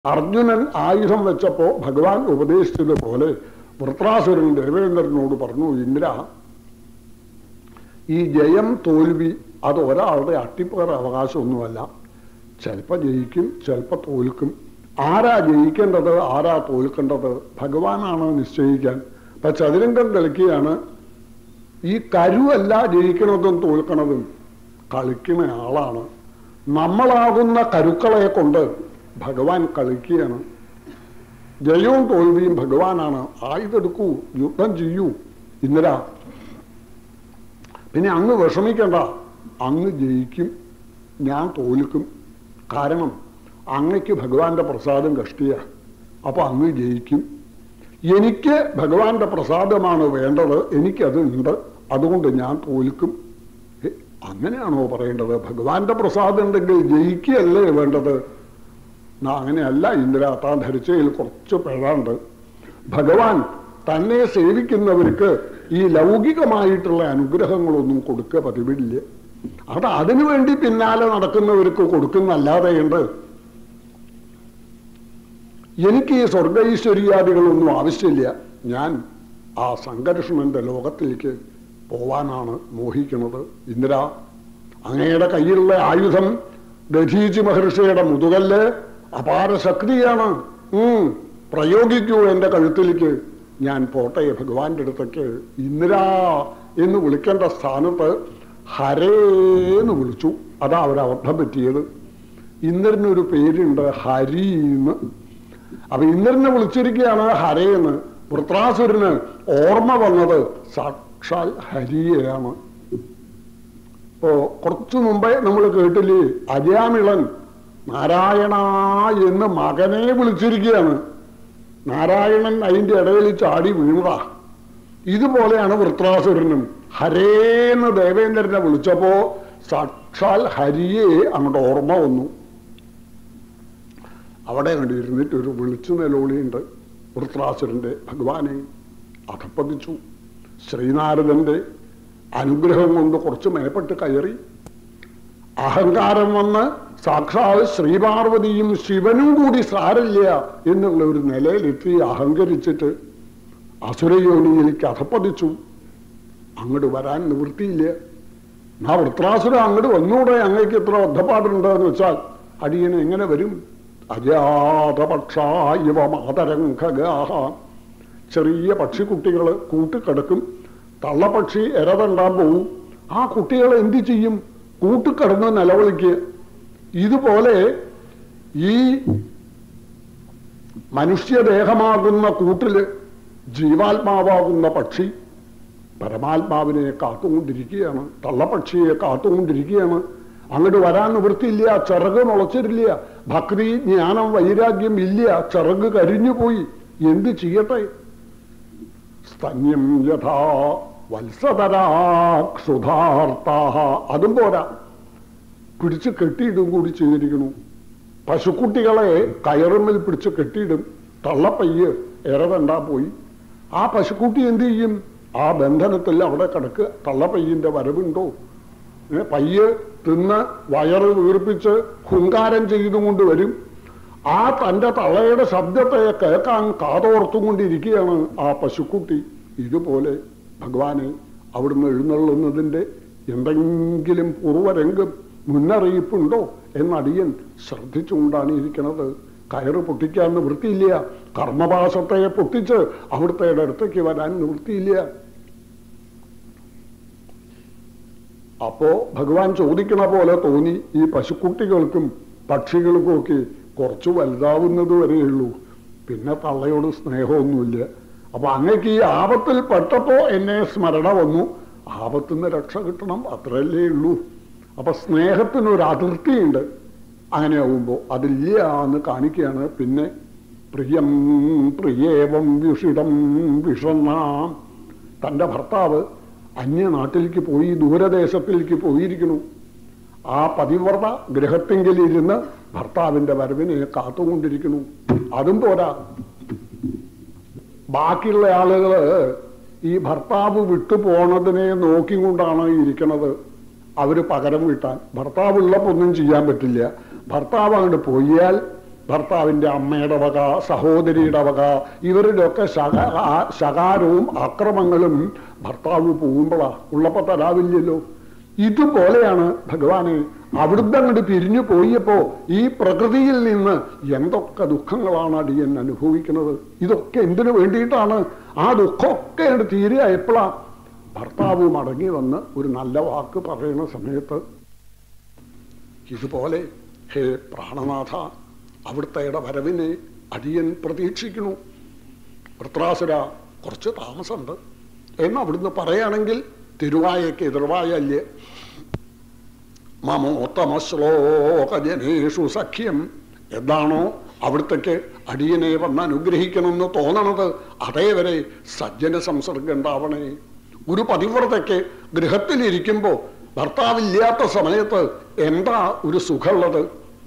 അർജുനൻ ആയുധം വെച്ചപ്പോ ഭഗവാൻ ഉപദേശിച്ചതുപോലെ വൃത്രാസുരൻ ദേവേന്ദ്രനോട് പറഞ്ഞു ഇന്ദ്ര ഈ ജയം തോൽവി അത് ഒരാളുടെ അട്ടിപ്പേർ അവകാശമൊന്നുമല്ല ചിലപ്പോൾ ജയിക്കും ചിലപ്പോൾ തോൽക്കും ആരാ ജയിക്കേണ്ടത് ആരാ തോൽക്കേണ്ടത് ഭഗവാനാണ് നിശ്ചയിക്കാൻ ഇപ്പൊ ചതുരംഗം കളിക്കുകയാണ് ഈ കരുവല്ല ജയിക്കണതും തോൽക്കണതും കളിക്കുന്ന ആളാണ് നമ്മളാകുന്ന കരുക്കളെ കൊണ്ട് ഭഗവാൻ കളിക്കുകയാണ് ജയവും തോൽവിയും ഭഗവാനാണ് ആയുധെടുക്കൂ യുദ്ധം ചെയ്യൂ ഇന്ദിര പിന്നെ അങ്ങ് വിഷമിക്കണ്ട അങ്ങ് ജയിക്കും ഞാൻ തോൽക്കും കാരണം അങ്ങയ്ക്ക് ഭഗവാന്റെ പ്രസാദം കഷ്ടിയ അപ്പൊ അങ്ങ് ജയിക്കും എനിക്ക് ഭഗവാന്റെ പ്രസാദമാണ് വേണ്ടത് എനിക്കത് ഉണ്ട് അതുകൊണ്ട് ഞാൻ തോൽക്കും ഏ, അങ്ങനെയാണോ പറയേണ്ടത് ഭഗവാന്റെ പ്രസാദം ഉണ്ടെങ്കിൽ ജയിക്കുകയല്ലേ വേണ്ടത് നാ അങ്ങനെയല്ല ഇന്ദ്ര താൻ ധരിച്ചതിൽ കുറച്ച് പിഴണ്ട് ഭഗവാൻ തന്നെ സേവിക്കുന്നവർക്ക് ഈ ലൗകികമായിട്ടുള്ള അനുഗ്രഹങ്ങളൊന്നും കൊടുക്കുക പതിവില്ല അത് അതിനു വേണ്ടി പിന്നാലെ നടക്കുന്നവർക്ക് കൊടുക്കുന്നല്ലാതെയുണ്ട് എനിക്ക് ഈ സ്വർഗൈശ്വര്യാദികളൊന്നും ആവശ്യമില്ല ഞാൻ ആ സംഘർഷണന്റെ ലോകത്തിലേക്ക് പോവാനാണ് മോഹിക്കുന്നത് ഇന്ദിര അങ്ങയുടെ കയ്യിലുള്ള ആയുധം ദധീചി മഹർഷിയുടെ മുതുകല്ല് അപാര ശക്തിയാണ് ഉം പ്രയോഗിക്കൂ എന്റെ കഴുത്തിലേക്ക് ഞാൻ പോട്ടെ ഭഗവാന്റെ അടുത്തേക്ക് ഇന്ദിര എന്ന് വിളിക്കേണ്ട സ്ഥാനത്ത് ഹരേന്ന് വിളിച്ചു അതാ അവരബദ്ധം പറ്റിയത് ഇന്ദ്രനൊരു പേരുണ്ട് ഹരി എന്ന് അപ്പൊ ഇന്ദ്രനെ വിളിച്ചിരിക്കുകയാണ് ഹരയെന്ന് വൃത്രാസുരന് ഓർമ്മ വന്നത് സാക്ഷാൽ ഹരിയെയാണ് ഇപ്പോ കുറച്ചു മുമ്പേ നമ്മൾ കേട്ടില്ലേ അജയാമിളൻ നാരായണ എന്ന് മകനെ വിളിച്ചിരിക്കുകയാണ് നാരായണൻ അതിന്റെ ഇടയിൽ ചാടി വീണതാ ഇതുപോലെയാണ് വൃത്രാസുരനും ഹരേന്ന് ദേവേന്ദ്രനെ വിളിച്ചപ്പോ സാക്ഷാൽ ഹരിയെ അങ്ങോട്ട് ഓർമ്മ വന്നു അവിടെ കണ്ട് ഇരുന്നിട്ട് ഒരു വിളിച്ചു നിലോളിയുണ്ട് വൃത്രാസുരന്റെ ഭഗവാനെ അധപ്പതിച്ചു ശ്രീനാരദന്റെ അനുഗ്രഹം കൊണ്ട് കുറച്ച് മേപ്പെട്ട് കയറി അഹങ്കാരം വന്ന് സാക്ഷാൽ ശ്രീപാർവതിയും ശിവനും കൂടി സാരില്ല എന്നുള്ള ഒരു നിലയിലെത്തി അഹങ്കരിച്ചിട്ട് അസുരയോനിയിലേക്ക് അധപ്പതിച്ചു അങ്ങോട്ട് വരാൻ നിവൃത്തിയില്ല ആ വൃത്രാസുര അങ്ങോട്ട് വന്നൂടെ അങ്ങേക്ക് ഇത്ര ഒദ്ധപ്പാടുണ്ട് എന്ന് വെച്ചാൽ അടിയന് എങ്ങനെ വരും അജാതപക്ഷായവ മാതരംഗാഹ ചെറിയ പക്ഷിക്കുട്ടികൾ കൂട്ടിക്കിടക്കും തള്ളപ്പക്ഷി എരതണ്ടാൻ പോവും ആ കുട്ടികളെ എന്ത് ചെയ്യും കൂട്ടിക്കിടന്ന് നിലവിളിക്കുക ഇതുപോലെ ഈ മനുഷ്യദേഹമാകുന്ന കൂട്ടില് ജീവാത്മാവാകുന്ന പക്ഷി പരമാത്മാവിനെ കാത്തുകൊണ്ടിരിക്കുകയാണ് തള്ളപ്പക്ഷിയെ കാത്തുകൊണ്ടിരിക്കുകയാണ് അങ്ങോട്ട് വരാൻ നിവൃത്തിയില്ല ചിറക് മുളച്ചിട്ടില്ല ഭക്തി ജ്ഞാനം വൈരാഗ്യം ഇല്ല ചിറക് കരിഞ്ഞുപോയി എന്ത് ചെയ്യട്ടെ സ്തന്യം യഥാ വത്സതരാക്ഷുധാർത്താഹ അതും പോരാ പിടിച്ച് കെട്ടിയിടും കൂടി ചെയ്തിരിക്കണു പശുക്കുട്ടികളെ കയറുമ്മിൽ പിടിച്ച് കെട്ടിയിടും തള്ളപ്പയ്യ് എറവണ്ടാ പോയി ആ പശുക്കുട്ടി എന്ത് ചെയ്യും ആ ബന്ധനത്തിൽ അവിടെ കിടക്കുക തള്ളപ്പയ്യന്റെ വരവുണ്ടോ ഏ, പയ്യ് തിന്ന് വയറ് വീർപ്പിച്ച് ഹുങ്കാരം ചെയ്തുകൊണ്ട് വരും ആ തന്റെ തള്ളയുടെ ശബ്ദത്തെ കേൾക്കാൻ കാതോർത്തും കൊണ്ടിരിക്കുകയാണ് ആ പശുക്കുട്ടി ഇതുപോലെ ഭഗവാനെ അവിടുന്ന് എഴുന്നള്ളുന്നതിന്റെ എന്തെങ്കിലും പൂർവ്വരംഗം മുന്നറിയിപ്പുണ്ടോ എന്നടിയൻ ശ്രദ്ധിച്ചുകൊണ്ടാണ് ഇരിക്കുന്നത് കയറ് പൊട്ടിക്കാൻ നിവൃത്തിയില്ല കർമ്മപാശത്തെ പൊട്ടിച്ച് അവിടുത്തെ അടുത്തേക്ക് വരാൻ നിവൃത്തിയില്ല അപ്പോ ഭഗവാൻ ചോദിക്കണ പോലെ തോന്നി ഈ പശുക്കുട്ടികൾക്കും പക്ഷികൾക്കും ഒക്കെ കുറച്ച് വലുതാവുന്നത് വരെയുള്ളൂ പിന്നെ തള്ളയോട് സ്നേഹമൊന്നുമില്ല അപ്പൊ അങ്ങക്ക് ഈ ആപത്തിൽ പെട്ടപ്പോ എന്നെ സ്മരണ വന്നു ആപത്തുനിന്ന് രക്ഷ കിട്ടണം അത്രയല്ലേ ഉള്ളൂ അപ്പൊ സ്നേഹത്തിനൊരു അതിർത്തിയുണ്ട് അങ്ങനെ ആവുമ്പോ അതില്ല എന്ന് കാണിക്കുകയാണ് പിന്നെ പ്രിയം പ്രിയേവം വിഷിടം വിഷണ്ണാം തന്റെ ഭർത്താവ് അന്യനാട്ടിലേക്ക് പോയി ദൂരദേശത്തിലേക്ക് പോയിരിക്കുന്നു ആ പതിവ്രത ഗൃഹത്തെങ്കിലിരുന്ന് ഭർത്താവിന്റെ വരവിനെ കാത്തുകൊണ്ടിരിക്കുന്നു അതും പോരാ ബാക്കിയുള്ള ആളുകള് ഈ ഭർത്താവ് വിട്ടു പോണതിനെ നോക്കിക്കൊണ്ടാണ് ഇരിക്കുന്നത് അവര് പകരം വീട്ടാൻ ഭർത്താവ് ഉള്ളപ്പോ ഒന്നും ചെയ്യാൻ പറ്റില്ല ഭർത്താവ് അങ്ങോട്ട് പോയാൽ ഭർത്താവിന്റെ അമ്മയുടെ വക സഹോദരിയുടെ വക ഇവരുടെയൊക്കെ ശക ആ- ശകാരവും അക്രമങ്ങളും ഭർത്താവ് പോകുമ്പോഴാ ഉള്ളപ്പോ തരാവില്ലല്ലോ ഇതുപോലെയാണ് ഭഗവാനെ അവിടുന്ന് അങ്ങോട്ട് പിരിഞ്ഞു പോയപ്പോ ഈ പ്രകൃതിയിൽ നിന്ന് എന്തൊക്കെ ദുഃഖങ്ങളാണ് അടിയൻ അനുഭവിക്കുന്നത് ഇതൊക്കെ എന്തിനു വേണ്ടിയിട്ടാണ് ആ ദുഃഖമൊക്കെ അങ്ങോട്ട് തീരുക എപ്പോഴാ ഭർത്താവ് മടങ്ങി വന്ന് ഒരു നല്ല വാക്ക് പറയുന്ന സമയത്ത് ഇതുപോലെ ഹേ പ്രാണനാഥ അവിടുത്തെ വരവിനെ അടിയൻ പ്രതീക്ഷിക്കുന്നു വൃത്രാസുര കുറച്ച് താമസമുണ്ട് എന്ന് അവിടുന്ന് പറയുകയാണെങ്കിൽ തിരുവായക്ക് എതിർവായല്ലേ മമോത്തമശ്ലോകജനേഷു സഖ്യം എന്താണോ അവിടുത്തേക്ക് അടിയനെ വന്ന് അനുഗ്രഹിക്കണമെന്ന് തോന്നണത് അതേവരെ സജ്ജന സംസർഗം ഉണ്ടാവണേ ഒരു പതിവ്രതയ്ക്ക് ഗൃഹത്തിലിരിക്കുമ്പോ ഭർത്താവില്ലാത്ത സമയത്ത് എന്താ ഒരു സുഖമുള്ളത്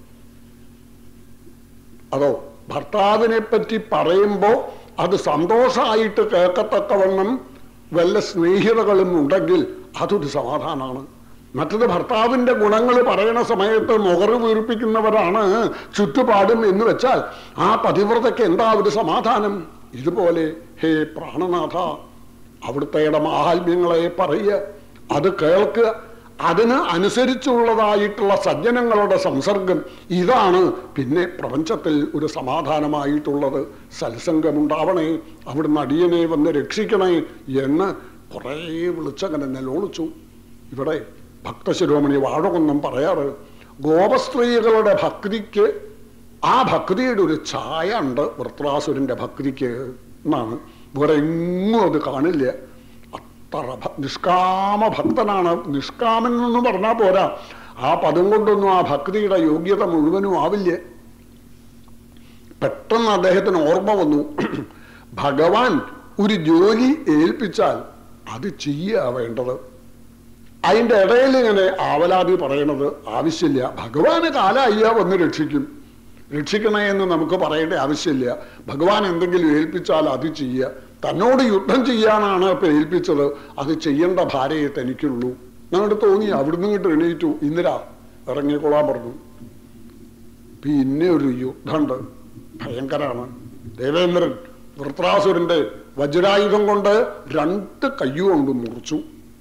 അതോ ഭർത്താവിനെ പറ്റി പറയുമ്പോ അത് സന്തോഷമായിട്ട് കേൾക്കത്തക്കവണ്ണം വല്ല സ്നേഹിതകളും ഉണ്ടെങ്കിൽ അതൊരു സമാധാനമാണ് മറ്റത് ഭർത്താവിന്റെ ഗുണങ്ങൾ പറയണ സമയത്ത് മുഖറ് വീർപ്പിക്കുന്നവരാണ് ചുറ്റുപാടും എന്ന് വെച്ചാൽ ആ പതിവ്രതയ്ക്ക് എന്താ ഒരു സമാധാനം ഇതുപോലെ ഹേ പ്രാണനാഥ അവിടുത്തെ മാഹാത്മ്യങ്ങളെ പറയുക അത് കേൾക്കുക അതിന് അനുസരിച്ചുള്ളതായിട്ടുള്ള സജ്ജനങ്ങളുടെ സംസർഗം ഇതാണ് പിന്നെ പ്രപഞ്ചത്തിൽ ഒരു സമാധാനമായിട്ടുള്ളത് സത്സംഗമുണ്ടാവണേ അവിടുന്ന് അടിയനെ വന്ന് രക്ഷിക്കണേ എന്ന് കുറേ വിളിച്ചങ്ങനെ നിലോളിച്ചു ഇവിടെ ഭക്തശിരോമണി വാഴകൊന്നും പറയാറ് ഗോപസ്ത്രീകളുടെ ഭക്തിക്ക് ആ ഭക്തിയുടെ ഒരു ഛായ ഉണ്ട് വൃത്രാസുരന്റെ ഭക്തിക്ക് എന്നാണ് വേറെ എങ്ങും അത് കാണില്ല അത്ര ഭ- നിഷ്കാമ ഭക്തനാണ് നിഷ്കാമൻ എന്ന് പറഞ്ഞാൽ പോരാ ആ പദം കൊണ്ടൊന്നും ആ ഭക്തിയുടെ യോഗ്യത മുഴുവനും ആവില്ല പെട്ടെന്ന് അദ്ദേഹത്തിന് ഓർമ്മ വന്നു ഭഗവാൻ ഒരു ജോലി ഏൽപ്പിച്ചാൽ അത് ചെയ്യുക വേണ്ടത് അതിന്റെ ഇടയിൽ ഇങ്ങനെ ആവലാതി പറയണത് ആവശ്യമില്ല ഭഗവാന് കാലായ്യ വന്ന് രക്ഷിക്കും രക്ഷിക്കണേ എന്ന് നമുക്ക് പറയേണ്ട ആവശ്യമില്ല ഭഗവാൻ എന്തെങ്കിലും ഏൽപ്പിച്ചാൽ അത് ചെയ്യുക തന്നോട് യുദ്ധം ചെയ്യാനാണ് ഇപ്പൊ ഏൽപ്പിച്ചത് അത് ചെയ്യേണ്ട ഭാര്യയെ തനിക്കുള്ളൂ ഞങ്ങളുടെ തോന്നി അവിടുന്ന് ഇങ്ങോട്ട് എണീറ്റു ഇന്ദിരാ ഇറങ്ങിക്കൊള്ളാൻ പറഞ്ഞു പിന്നെ ഒരു യുദ്ധമുണ്ട് ഭയങ്കരാണ് ദേവേന്ദ്രൻ വൃത്രാസുരന്റെ വജ്രായുധം കൊണ്ട് രണ്ട് കയ്യുകൊണ്ട് മുറിച്ചു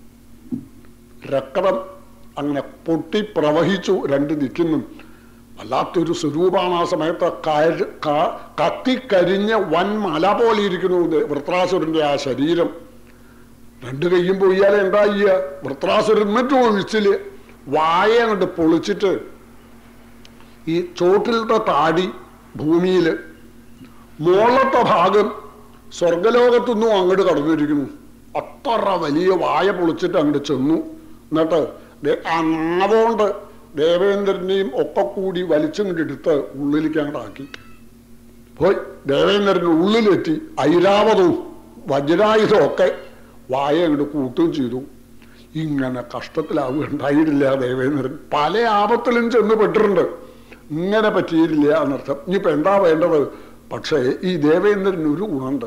രക്തം അങ്ങനെ പൊട്ടി പ്രവഹിച്ചു രണ്ട് ദിക്കിന്നും വല്ലാത്തൊരു സ്വരൂപമാണ് ആ സമയത്ത് കര- ക- കത്തിക്കരിഞ്ഞ വൻ മല പോലെ ഇരിക്കുന്നു ഇത് വൃത്രാസുരന്റെ ആ ശരീരം രണ്ട് കയ്യും പോയാൽ എന്താ ചെയ്യുക വൃത്രാസുരൻ എന്നിട്ട് ഒഴിച്ചില് വായ അങ്ങോട്ട് പൊളിച്ചിട്ട് ഈ ചോട്ടിലത്തെ താടി ഭൂമിയിൽ മുകളത്തെ ഭാഗം സ്വർഗലോകത്തുനിന്നും അങ്ങോട്ട് കടന്നിരിക്കുന്നു അത്ര വലിയ വായ പൊളിച്ചിട്ട് അങ്ങോട്ട് ചെന്നു എന്നിട്ട് ദേ ആ നാവുകൊണ്ട് ദേവേന്ദ്രനെയും ഒക്കെ കൂടി വലിച്ചങ്ങോട്ടെടുത്ത് ഉള്ളിലേക്ക് അങ്ങോട്ട് ആക്കി പോയി ദേവേന്ദ്രൻ ഉള്ളിലെത്തി ഐരാവതവും വജ്രായുധവും ഒക്കെ വായ അങ്ങോട്ട് കൂട്ടുകയും ചെയ്തു ഇങ്ങനെ കഷ്ടത്തിലാവുക ഉണ്ടായിട്ടില്ല ദേവേന്ദ്രൻ പല ആപത്തിലും ചെന്ന് പെട്ടിട്ടുണ്ട് ഇങ്ങനെ പറ്റിയിട്ടില്ല എന്നർത്ഥം ഇനിയിപ്പോ എന്താ വേണ്ടത് പക്ഷേ ഈ ദേവേന്ദ്രന് ഒരു ഗുണമുണ്ട്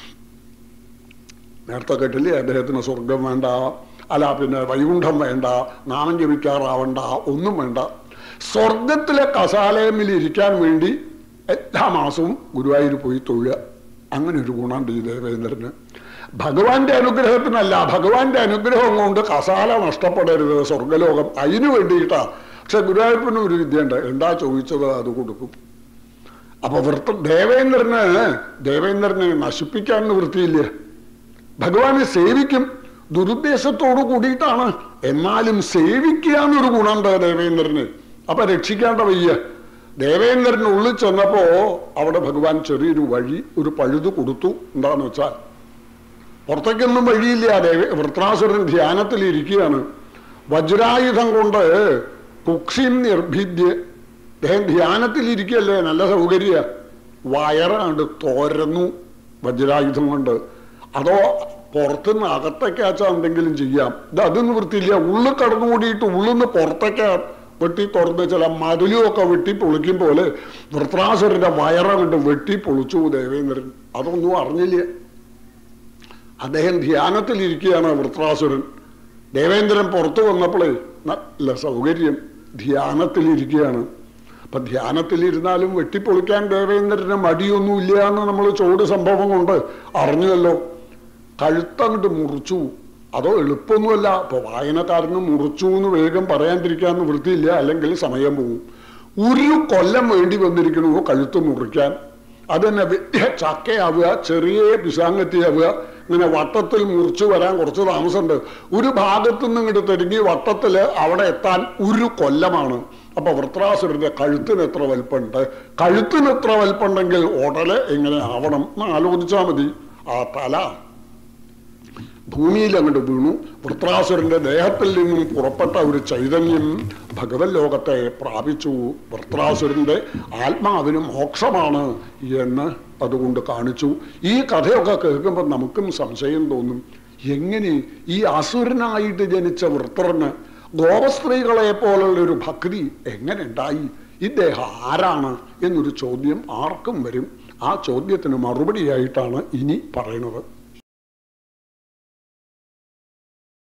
നേരത്തെ കേട്ടില്ലേ അദ്ദേഹത്തിന് സ്വർഗം വേണ്ട അല്ല പിന്നെ വൈകുണ്ഠം വേണ്ട നാമം ജപിക്കാറാവണ്ട ഒന്നും വേണ്ട സ്വർഗത്തിലെ കസാലയമിൽ ഇരിക്കാൻ വേണ്ടി എല്ലാ മാസവും ഗുരുവായൂർ പോയി തൊഴുക അങ്ങനെ ഒരു ഗുണമുണ്ട് ഈ ദേവേന്ദ്രന് ഭഗവാന്റെ അനുഗ്രഹത്തിനല്ല ഭഗവാന്റെ അനുഗ്രഹം കൊണ്ട് കസാല നഷ്ടപ്പെടരുത് സ്വർഗലോകം അതിനു വേണ്ടിയിട്ടാ പക്ഷെ ഗുരുവായൂരപ്പന് ഒരു വിദ്യയുണ്ട് എന്താ ചോദിച്ചത് അത് കൊടുക്കും അപ്പൊ വൃത്ത ദേവേന്ദ്രന് ദേവേന്ദ്രനെ നശിപ്പിക്കാൻ വൃത്തിയില്ല ഭഗവാനെ സേവിക്കും ദുരുദ്ദേശത്തോടു കൂടിയിട്ടാണ് എന്നാലും സേവിക്കുക എന്നൊരു ഗുണമുണ്ട് ദേവേന്ദ്രന് അപ്പൊ രക്ഷിക്കേണ്ട വയ്യ ദേവേന്ദ്രന് ഉള്ളിൽ ചെന്നപ്പോ അവിടെ ഭഗവാൻ ചെറിയൊരു വഴി ഒരു പഴുത് കൊടുത്തു എന്താന്ന് വെച്ചാൽ പുറത്തേക്കൊന്നും വഴിയില്ല ദേവ വൃത്രാസുരൻ ധ്യാനത്തിൽ ഇരിക്കുകയാണ് വജ്രായുധം കൊണ്ട് കുക്ഷിം നിർഭിദ്യ അദ്ദേഹം ധ്യാനത്തിൽ ഇരിക്കുകയല്ലേ നല്ല സൗകര്യ വയറാണ്ട് തോരന്നു വജ്രായുധം കൊണ്ട് അതോ പുറത്തുനിന്ന് അകത്തേക്കാച്ചാ എന്തെങ്കിലും ചെയ്യാം ഇത് അതൊന്നും വൃത്തിയില്ല ഉള്ളിൽ കടന്നുകൂടിയിട്ട് ഉള്ളിന്ന് പുറത്തേക്ക് വെട്ടി തുറന്ന് ചില മതിലുമൊക്കെ വെട്ടി പൊളിക്കും പോലെ വൃത്രാസുരന്റെ വയറങ്ങോട്ട് വെട്ടി പൊളിച്ചു ദേവേന്ദ്രൻ അതൊന്നും അറിഞ്ഞില്ല അദ്ദേഹം ധ്യാനത്തിലിരിക്കുകയാണ് വൃത്രാസുരൻ ദേവേന്ദ്രൻ പുറത്തു വന്നപ്പോഴേ നല്ല സൗകര്യം ധ്യാനത്തിലിരിക്കുകയാണ് ഇപ്പൊ ധ്യാനത്തിലിരുന്നാലും വെട്ടിപ്പൊളിക്കാൻ ദേവേന്ദ്രന് മടിയൊന്നുമില്ല എന്ന് നമ്മൾ ചോട് സംഭവം കൊണ്ട് അറിഞ്ഞുവല്ലോ കഴുത്തങ്ങോട്ട് മുറിച്ചു അതോ എളുപ്പമൊന്നുമല്ല ഇപ്പൊ വായനക്കാരന് മുറിച്ചു എന്ന് വേഗം പറയാണ്ടിരിക്കാൻ വൃത്തിയില്ല അല്ലെങ്കിൽ സമയം പോകും ഒരു കൊല്ലം വേണ്ടി വന്നിരിക്കണു കഴുത്ത് മുറിക്കാൻ അതന്നെ വലിയ ചക്കയാവുക ചെറിയ പിശാങ്കത്തിയാവുക ഇങ്ങനെ വട്ടത്തിൽ മുറിച്ചു വരാൻ കുറച്ച് താമസമുണ്ട് ഒരു ഭാഗത്തു നിന്ന് ഇങ്ങോട്ട് തിരിഞ്ഞ് വട്ടത്തില് അവിടെ എത്താൻ ഒരു കൊല്ലമാണ് അപ്പൊ വൃത്രാസുരന്റെ കഴുത്തിന് എത്ര വലിപ്പമുണ്ട് കഴുത്തിന് എത്ര വലിപ്പമുണ്ടെങ്കിൽ ഉടല് എങ്ങനെ ആവണം എന്ന് ആലോചിച്ചാൽ മതി ആ തല ഭൂമിയിൽ അങ്ങോട്ട് വീണു വൃത്രാസുരന്റെ ദേഹത്തിൽ നിന്നും പുറപ്പെട്ട ഒരു ചൈതന്യം ഭഗവത് ലോകത്തെ പ്രാപിച്ചു വൃത്രാസുരന്റെ ആത്മാവിന് മോക്ഷമാണ് എന്ന് അതുകൊണ്ട് കാണിച്ചു ഈ കഥയൊക്കെ കേൾക്കുമ്പോൾ നമുക്കും സംശയം തോന്നും എങ്ങനെ ഈ അസുരനായിട്ട് ജനിച്ച വൃത്രന് ഗോപസ്ത്രീകളെ പോലുള്ള ഒരു ഭക്തി എങ്ങനെ ഉണ്ടായി ഇദ്ദേഹം ആരാണ് എന്നൊരു ചോദ്യം ആർക്കും വരും ആ ചോദ്യത്തിന് മറുപടിയായിട്ടാണ് ഇനി പറയുന്നത്